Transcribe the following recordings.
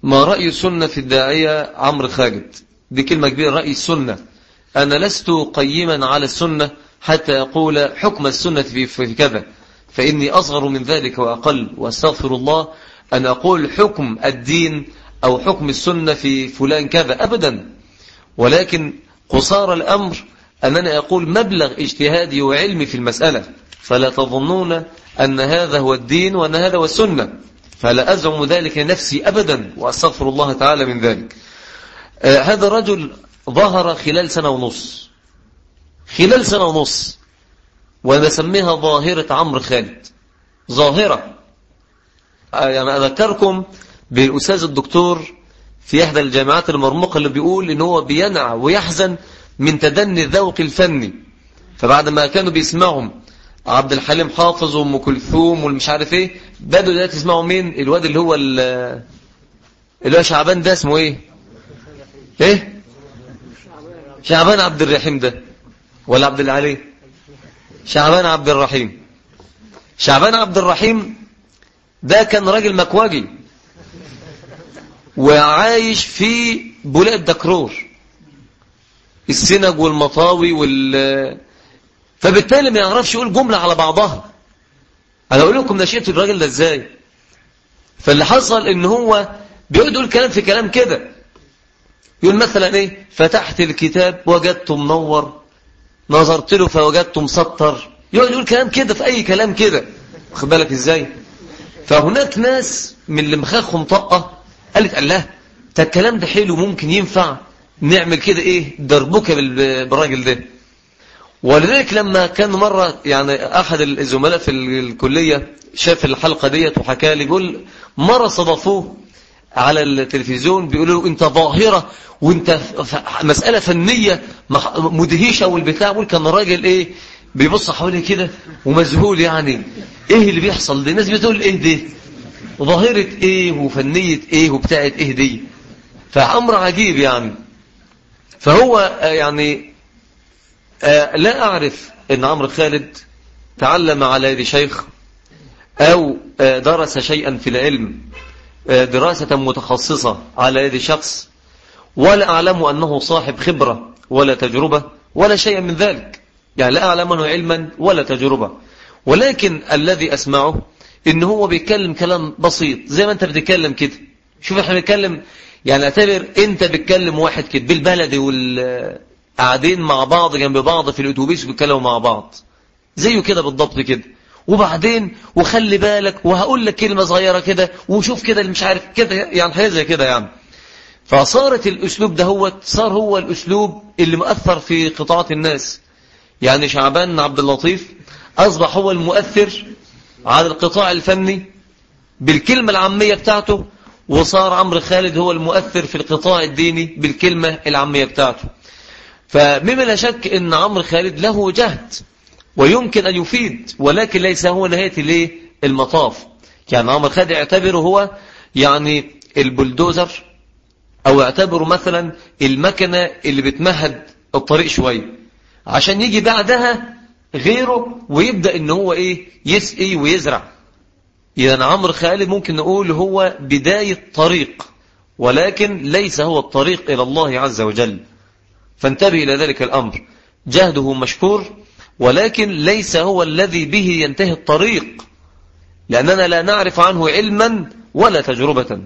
ما رأي السنة في الداعية عمرو خالد دي كلمة كبيرة رأي السنة أنا لست قيما على السنة حتى يقول حكم السنة في كذا فإني أصغر من ذلك وأقل وأستغفر الله أن أقول حكم الدين أو حكم السنة في فلان كذا أبدا ولكن قصار الأمر أنني أقول مبلغ اجتهادي وعلمي في المسألة فلا تظنون أن هذا هو الدين وأن هذا هو السنة فلا أزعم ذلك لنفسي أبدا وأستغفر الله تعالى من ذلك آه هذا الرجل ظهر خلال سنة ونص خلال سنة ونص ونسميها ظاهرة عمرو خالد ظاهرة آه يعني أذكركم بالأستاذ الدكتور في إحدى الجامعات المرموقة اللي بيقول إن هو بينع ويحزن من تدني الذوق الفني فبعد ما كانوا بيسمعهم عبد الحليم حافظ وام كلثوم والمش عارف ايه بدوا دلوقتي يسمعوا مين الواد اللي هو اللي هو شعبان ده اسمه ايه ايه شعبان عبد الرحيم ده ولا عبد العلي شعبان عبد الرحيم شعبان عبد الرحيم ده كان راجل مكواجي وعايش في بولاء الدكرور السنج والمطاوي وال فبالتالي ما يعرفش يقول جملة على بعضها انا اقول لكم نشيت الراجل ده ازاي فاللي حصل ان هو بيقعد يقول كلام في كلام كده يقول مثلا ايه فتحت الكتاب وجدته منور نظرت له فوجدته مسطر يقعد يقول كلام كده في اي كلام كده واخد بالك ازاي فهناك ناس من اللي مخاخهم طقه قالت الله ده الكلام ده حلو ممكن ينفع نعمل كده ايه دربكه بالراجل ده ولذلك لما كان مرة يعني أحد الزملاء في الكلية شاف الحلقة ديت وحكى لي يقول مرة صدفوه على التلفزيون بيقولوا له انت ظاهرة وانت مسألة فنية مدهشة والبتاع بيقول كان الراجل ايه بيبص حواليه كده ومذهول يعني ايه اللي بيحصل دي الناس بتقول ايه دي ظاهرة ايه وفنية ايه وبتاعت ايه دي فأمر عجيب يعني فهو يعني آه لا أعرف أن عمرو خالد تعلم على يد شيخ أو آه درس شيئا في العلم آه دراسة متخصصة على يد شخص ولا أعلم أنه صاحب خبرة ولا تجربة ولا شيء من ذلك يعني لا أعلم أنه علما ولا تجربة ولكن الذي أسمعه إن هو بيتكلم كلام بسيط زي ما أنت بتتكلم كده شوف احنا بنتكلم يعني اعتبر أنت بتكلم واحد كده بالبلدي وال قاعدين مع بعض جنب بعض في الاتوبيس وبيتكلموا مع بعض زيه كده بالضبط كده وبعدين وخلي بالك وهقول لك كلمة صغيرة كده وشوف كده اللي مش عارف كده يعني حاجة زي كده يعني فصارت الأسلوب ده هو صار هو الأسلوب اللي مؤثر في قطاعات الناس يعني شعبان عبد اللطيف أصبح هو المؤثر على القطاع الفني بالكلمة العامية بتاعته وصار عمرو خالد هو المؤثر في القطاع الديني بالكلمة العامية بتاعته فمما لا شك ان عمرو خالد له جهد ويمكن ان يفيد ولكن ليس هو نهاية ليه المطاف يعني عمرو خالد يعتبره هو يعني البلدوزر او يعتبره مثلا المكنة اللي بتمهد الطريق شوية عشان يجي بعدها غيره ويبدأ ان هو ايه يسقي ويزرع اذا عمرو خالد ممكن نقول هو بداية طريق ولكن ليس هو الطريق الى الله عز وجل فانتبه إلى ذلك الأمر جهده مشكور ولكن ليس هو الذي به ينتهي الطريق لأننا لا نعرف عنه علما ولا تجربة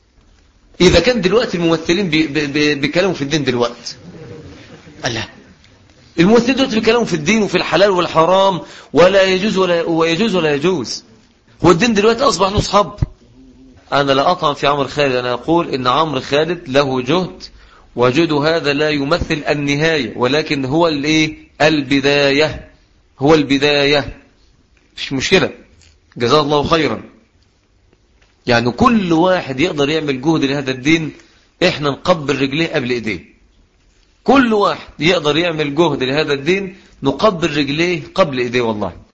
إذا كان دلوقتي الممثلين بيكلموا في الدين دلوقتي الله الممثلين دلوقتي بيكلموا في الدين وفي الحلال والحرام ولا يجوز ولا ويجوز ولا يجوز هو الدين دلوقتي أصبح له أصحاب أنا لا أطعن في عمرو خالد أنا أقول إن عمرو خالد له جهد وجود هذا لا يمثل النهاية ولكن هو الايه البداية هو البداية مش مشكلة جزاه الله خيرا يعني كل واحد يقدر يعمل جهد لهذا الدين احنا نقبل رجليه قبل ايديه كل واحد يقدر يعمل جهد لهذا الدين نقبل رجليه قبل ايديه والله